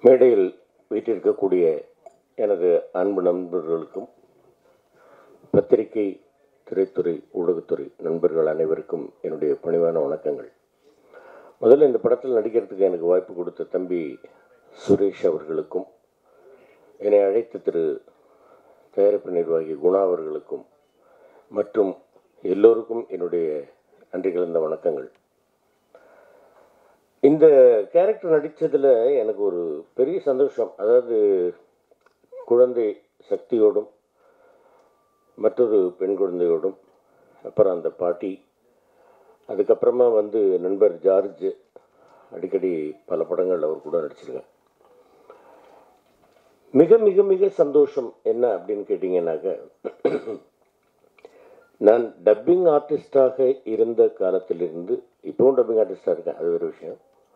மேடையில் வீட்டிருக்கக்கூடிய எனது அன்பு நண்பர்களுக்கும் பத்திரிகை திரைத்துறை ஊடகத்துறை நண்பர்கள் அனைவருக்கும் என்னுடைய பணிவான வணக்கங்கள் முதல்ல இந்த படத்தில் நடிக்கிறதுக்கு எனக்கு வாய்ப்பு கொடுத்த தம்பி சுரேஷ் அவர்களுக்கும் என்னை அழைத்த திரு தயாரிப்பு நிர்வாகி குணா அவர்களுக்கும் மற்றும் எல்லோருக்கும் என்னுடைய நன்றி கலந்த வணக்கங்கள் இந்த கேரக்டர் நடித்ததில் எனக்கு ஒரு பெரிய சந்தோஷம் அதாவது குழந்தை சக்தியோடும் மற்றொரு பெண் குழந்தையோடும் அப்புறம் அந்த பாட்டி அதுக்கப்புறமா வந்து நண்பர் ஜார்ஜ் அடிக்கடி பல படங்கள் அவர் கூட நடிச்சிருக்கேன் மிக மிக மிக சந்தோஷம் என்ன அப்படின்னு கேட்டிங்கன்னாக்க நான் டப்பிங் ஆர்டிஸ்டாக இருந்த காலத்திலிருந்து இப்போவும் டப்பிங் ஆர்டிஸ்டாக இருக்கேன் அது ஒரு விஷயம்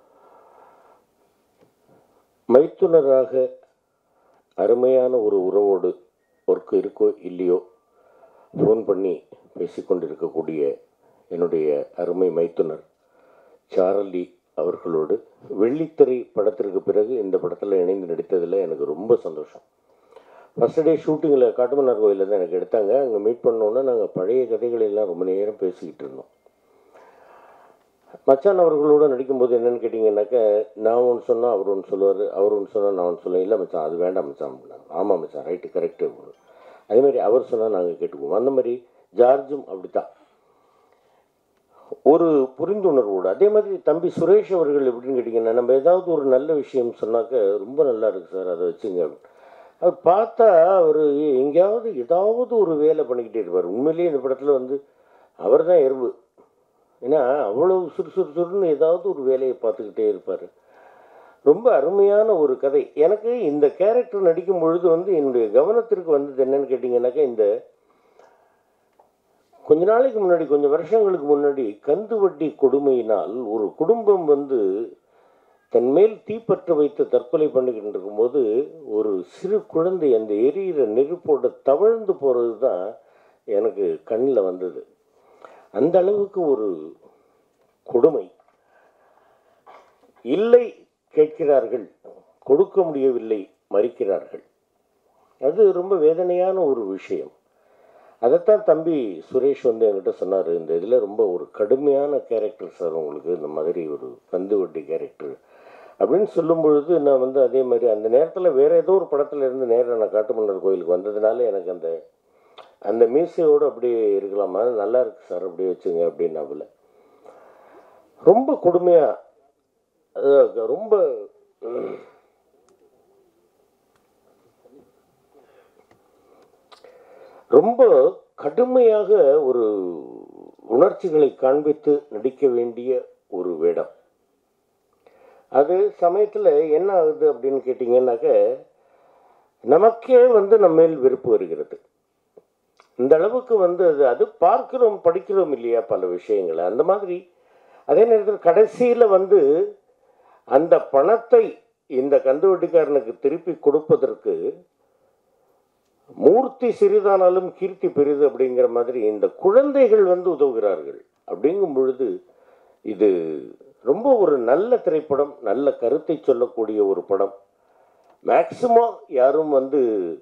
மைத்துனராக அருமையான ஒரு உறவோடு ஒர்க் இருக்கோ இல்லையோ ஃபோன் பண்ணி பேசிக்கொண்டிருக்கக்கூடிய என்னுடைய அருமை மைத்துனர் சார்லி அவர்களோடு வெள்ளித்திரை படத்திற்கு பிறகு இந்த படத்தில் இணைந்து நடித்ததில் எனக்கு ரொம்ப சந்தோஷம் ஃபஸ்ட் டே ஷூட்டிங்கில் காட்டுமன்னார் கோயிலில் தான் எனக்கு எடுத்தாங்க அங்கே மீட் பண்ணோன்னே நாங்கள் பழைய கதைகளை எல்லாம் ரொம்ப நேரம் பேசிக்கிட்டு இருந்தோம் மச்சான் அவர்களோடு நடிக்கும்போது என்னென்னு கேட்டிங்கன்னாக்கா நான் ஒன்று சொன்னால் அவர் ஒன்று சொல்லுவார் அவர் ஒன்று சொன்னால் நான் ஒன்று சொல்லுவேன் இல்லை மச்சான் அது வேண்டாம் மச்சான் அப்படின்னாங்க ஆமாம் மச்சான் ரைட்டு கரெக்டு அதே மாதிரி அவர் சொன்னால் நாங்கள் கேட்டுக்குவோம் அந்த மாதிரி ஜார்ஜும் அப்படித்தான் ஒரு புரிந்துணர்வோடு அதே மாதிரி தம்பி சுரேஷ் அவர்கள் எப்படின்னு கேட்டிங்கன்னா நம்ம ஏதாவது ஒரு நல்ல விஷயம் சொன்னாக்க ரொம்ப நல்லா இருக்குது சார் அதை வச்சுங்க அப்படின்னு. அவர் பார்த்தா அவர் எங்கேயாவது ஏதாவது ஒரு வேலை பண்ணிக்கிட்டே இருப்பார் உண்மையிலேயே இந்த படத்தில் வந்து அவர் தான் எறும்பு ஏன்னா அவ்வளவு சுறுசுறுசுறுன்னு ஏதாவது ஒரு வேலையை பார்த்துக்கிட்டே இருப்பார் ரொம்ப அருமையான ஒரு கதை எனக்கு இந்த கேரக்டர் நடிக்கும் பொழுது வந்து என்னுடைய கவனத்திற்கு வந்தது என்னன்னு கேட்டிங்கன்னாக்கா இந்த கொஞ்ச நாளைக்கு முன்னாடி கொஞ்சம் வருஷங்களுக்கு முன்னாடி கந்து வட்டி கொடுமையினால் ஒரு குடும்பம் வந்து தன் மேல் தீப்பற்ற வைத்து தற்கொலை பண்ணிக்கிட்டு இருக்கும்போது ஒரு சிறு குழந்தை அந்த எரியிற நெருப்போட தவழ்ந்து போகிறது தான் எனக்கு கண்ணில் வந்தது அந்த அளவுக்கு ஒரு கொடுமை இல்லை கேட்கிறார்கள் கொடுக்க முடியவில்லை மறிக்கிறார்கள் அது ரொம்ப வேதனையான ஒரு விஷயம் அதைத்தான் தம்பி சுரேஷ் வந்து என்கிட்ட சொன்னார் இந்த இதில் ரொம்ப ஒரு கடுமையான கேரக்டர் சார் உங்களுக்கு இந்த மாதிரி ஒரு கந்து வட்டி கேரக்டர் அப்படின்னு சொல்லும் பொழுது நான் வந்து அதே மாதிரி அந்த நேரத்தில் வேற ஏதோ ஒரு படத்துல இருந்து நேராக நான் காட்டுமன்னர் கோயிலுக்கு வந்ததுனால எனக்கு அந்த அந்த மீசையோடு அப்படியே இருக்கலாமா நல்லா இருக்கு சார் அப்படியே வச்சுங்க அப்படின்னாப்புல ரொம்ப கொடுமையா அதாவது ரொம்ப உம், ரொம்ப கடுமையாக ஒரு உணர்ச்சிகளை காண்பித்து நடிக்க வேண்டிய ஒரு வேடம் அது சமயத்தில் என்ன ஆகுது அப்படின்னு கேட்டிங்கன்னாக்க நமக்கே வந்து நம்ம மேல் வெறுப்பு வருகிறது இந்த அளவுக்கு வந்து அது அது பார்க்கிறோம் படிக்கிறோம் இல்லையா பல விஷயங்களை அந்த மாதிரி அதே நேரத்தில் கடைசியில் வந்து அந்த பணத்தை இந்த கந்துவட்டிக்காரனுக்கு திருப்பி கொடுப்பதற்கு மூர்த்தி சிறிதானாலும் கீர்த்தி பெரிது அப்படிங்கிற மாதிரி இந்த குழந்தைகள் வந்து உதவுகிறார்கள் அப்படிங்கும் பொழுது இது ரொம்ப ஒரு நல்ல திரைப்படம் நல்ல கருத்தை சொல்லக்கூடிய ஒரு படம் மேக்சிமம் யாரும் வந்து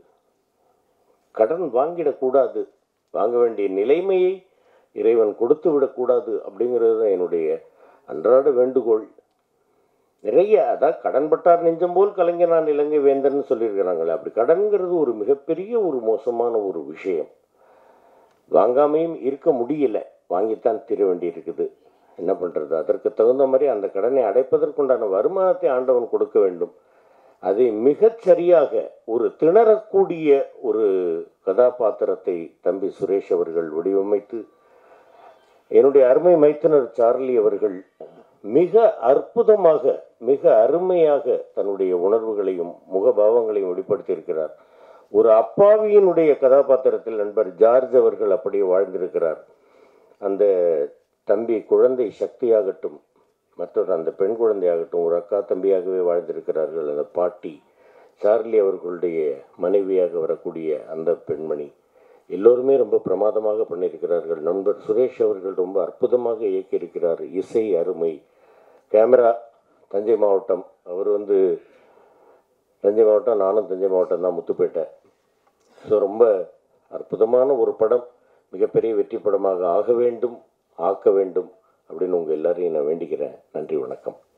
கடன் வாங்கிடக்கூடாது வாங்க வேண்டிய நிலைமையை இறைவன் கொடுத்து விடக்கூடாது அப்படிங்கிறது தான் என்னுடைய அன்றாட வேண்டுகோள் நிறைய அதான் கடன் பட்டார் நெஞ்சம் போல் கலைஞனான் இலங்கை வேந்தர்னு சொல்லியிருக்கிறாங்களே அப்படி கடன்கிறது ஒரு மிகப்பெரிய ஒரு மோசமான ஒரு விஷயம் வாங்காமையும் இருக்க முடியல வாங்கித்தான் தீர வேண்டி இருக்குது என்ன பண்ணுறது அதற்கு தகுந்த மாதிரி அந்த கடனை அடைப்பதற்குண்டான வருமானத்தை ஆண்டவன் கொடுக்க வேண்டும் அதை மிகச் சரியாக ஒரு திணறக்கூடிய ஒரு கதாபாத்திரத்தை தம்பி சுரேஷ் அவர்கள் வடிவமைத்து என்னுடைய அருமை மைத்துனர் சார்லி அவர்கள் மிக அற்புதமாக மிக அருமையாக தன்னுடைய உணர்வுகளையும் முகபாவங்களையும் வெளிப்படுத்தியிருக்கிறார் ஒரு அப்பாவியினுடைய கதாபாத்திரத்தில் நண்பர் ஜார்ஜ் அவர்கள் அப்படியே வாழ்ந்திருக்கிறார் அந்த தம்பி குழந்தை சக்தியாகட்டும் மற்றொரு அந்த பெண் குழந்தையாகட்டும் ஒரு அக்கா தம்பியாகவே வாழ்ந்திருக்கிறார்கள் அந்த பாட்டி சார்லி அவர்களுடைய மனைவியாக வரக்கூடிய அந்த பெண்மணி எல்லோருமே ரொம்ப பிரமாதமாக பண்ணியிருக்கிறார்கள் நண்பர் சுரேஷ் அவர்கள் ரொம்ப அற்புதமாக இயக்கியிருக்கிறார் இசை அருமை கேமரா தஞ்சை மாவட்டம் அவர் வந்து தஞ்சை மாவட்டம் நானும் தஞ்சை மாவட்டம் தான் முத்துப்பேட்டை ஸோ ரொம்ப அற்புதமான ஒரு படம் மிகப்பெரிய வெற்றி படமாக ஆக வேண்டும் ஆக்க வேண்டும் அப்படின்னு உங்கள் எல்லாரையும் நான் வேண்டிக்கிறேன் நன்றி வணக்கம்